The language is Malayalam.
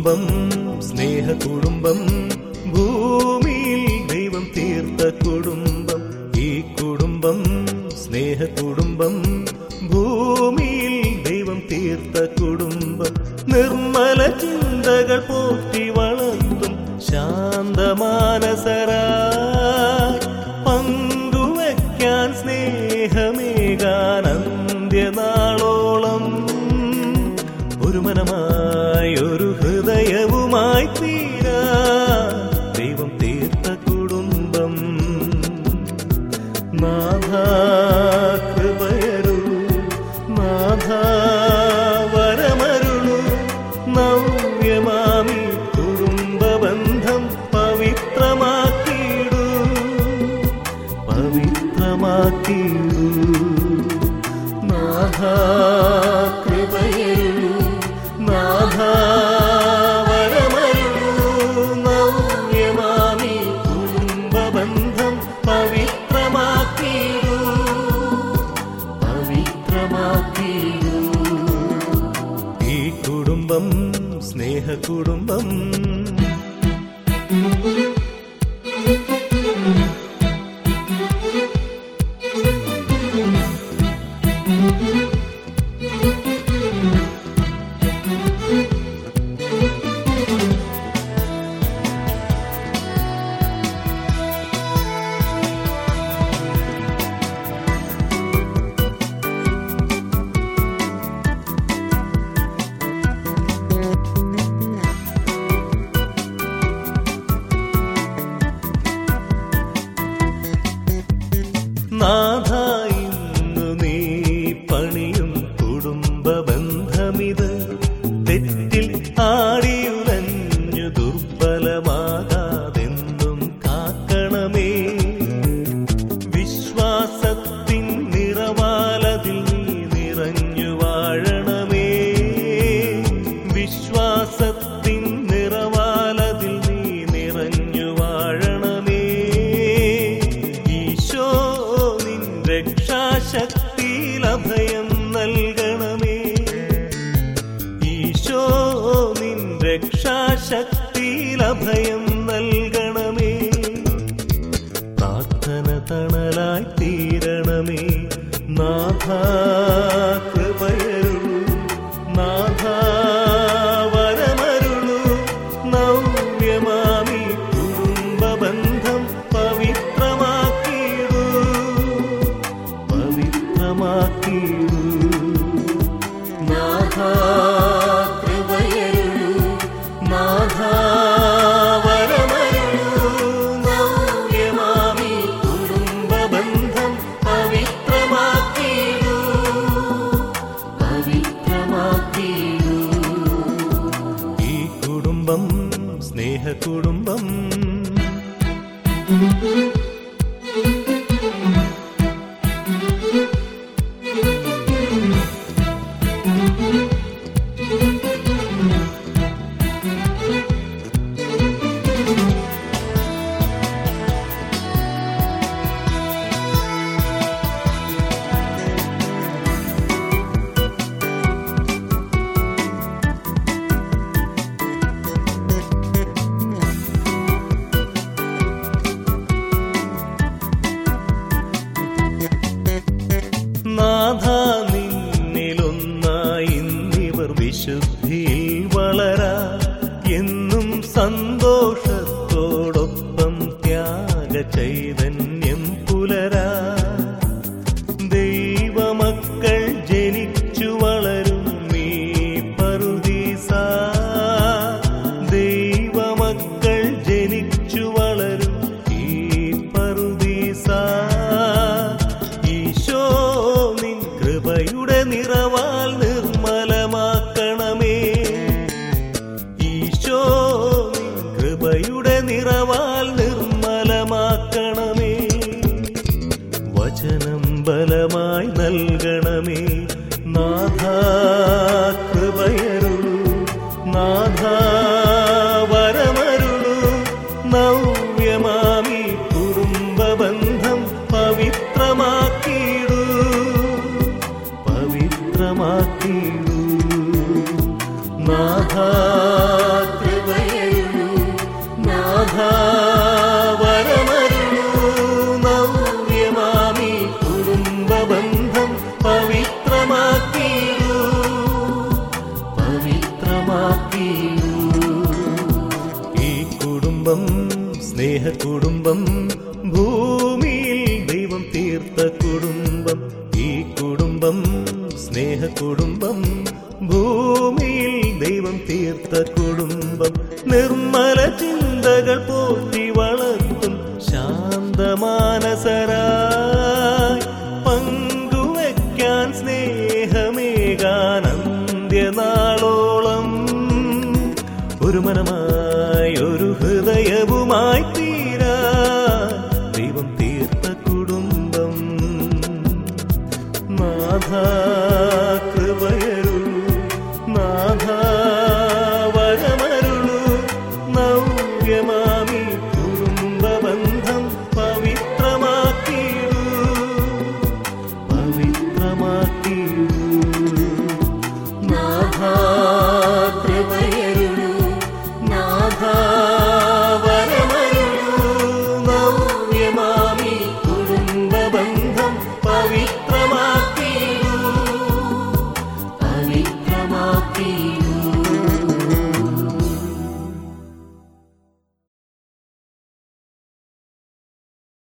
കുടുംബം സ്നേഹ കുടുംബം ഭൂമിയിൽ ദൈവം തീർത്ത കുടുംബം ഈ കുടുംബം സ്നേഹ കുടുംബം ഭൂമിയിൽ ദൈവം തീർത്ത കുടുംബം നിർമ്മല ചിന്തകൾ പോറ്റി വളർത്തും ശാന്തമാനസരായി പങ്കുവയ്ക്കാൻ സ്നേഹമേകാൻ അന്ത്യനാളോളം ഒരു മനമായി ഒരു ഹൃദയവുമായി തീരാ ദൈവം തീർത്ത കുടുംബം നാഥ കൃപയരു നാഥ വരമരുളു നവ്യമാമി കുടുംബബന്ധം പവിത്രമാക്കിയിടൂ പവിത്രമാക്കിയിടൂ നാഥ കൃപയരു നാഥ വരമരുളു നവ്യമാമി കുടുംബബന്ധം പവിത്രമാക്കിയിടൂ പവിത്രമാക്കിയിടൂ ഈ കുടുംബം സ്നേഹ കുടുംബം നാഥ ഇന്നു നീ പണിയും കുടുംബ ബന്ധമിത് തെറ്റിൽ ആടിയുലഞ്ഞു ദുർബലമാകാതെന്നും കാക്കണമേ വിശ്വാസത്തിൻ നിറവാലതിൽ നീ നിറഞ്ഞു വാഴണമേ വിശ്വാസത്തിൻ നിറവാലതിൽ നീ നിറഞ്ഞു വാഴണമേ ഈശോ നിൻ രക്ഷാശക്തിയിൽ അഭയം നൽകണമേ ഈശോ നിൻ രക്ഷാശക്തിയിൽ അഭയം നൽകണമേ പ്രാർത്ഥന തണലായി തീരണമേ നാഥ കൃപയരുളു നാഥ വരമരുളു നവ്യമാമി കുടുംബബന്ധം പവിത്രമാക്കിയിടൂ പവിത്രമാക്കിയിടൂ നാഥ കൃപയരുളു നാഥ വരമരുളു നവ്യമാമി കുടുംബബന്ധം പവിത്രമാക്കിയിടൂ പവിത്രമാക്കിയിടൂ ഈ കുടുംബം സ്നേഹ കുടുംബം നാഥ നിന്നിലൊന്നായി ഇന്നിവർ വിശുദ്ധിയിൽ വളരാ എന്നും സന്തോഷത്തോടൊപ്പം ത്യാഗ ചൈതന്യം പുലരാ ദൈവമക്കൾ ജനിച്ചു വളരും നീ പറുദീസ ദൈവമക്കൾ ജനിച്ചു വളരും ഈ പറുദീസ ഈശോ നിൻ കൃപയുടെ നിറവാൽ നിർമ്മലമാക്കണമേ ഈശോ നിൻ കൃപയുടെ നിറവാൽ നിർമ്മലമാക്കണമേ വചനം ബലമായി നൽകണമേ നാഥ കൃപയരുളു നാഥ വരമരുളു നവ്യമാമി കുടുംബബന്ധം പവിത്രമാക്കിയിടൂ പവിത്രമാക്കിയിടൂ നാഥ കുടുംബം ഈ കുടുംബം സ്നേഹ കുടുംബം ഭൂമിയിൽ ദൈവം തീർത്ത കുടുംബം നിർമ്മല ചിന്തകൾ പോറ്റി വളർത്തും ശാന്തമാനസരായി പങ്കുവയ്ക്കാൻ സ്നേഹമേകാൻ അന്ത്യനാളോളം ഒരു മനമായി ഒരു ഹൃദയവുമായി തീരാ ദൈവം തീർത്ത കുടുംബം നാഥ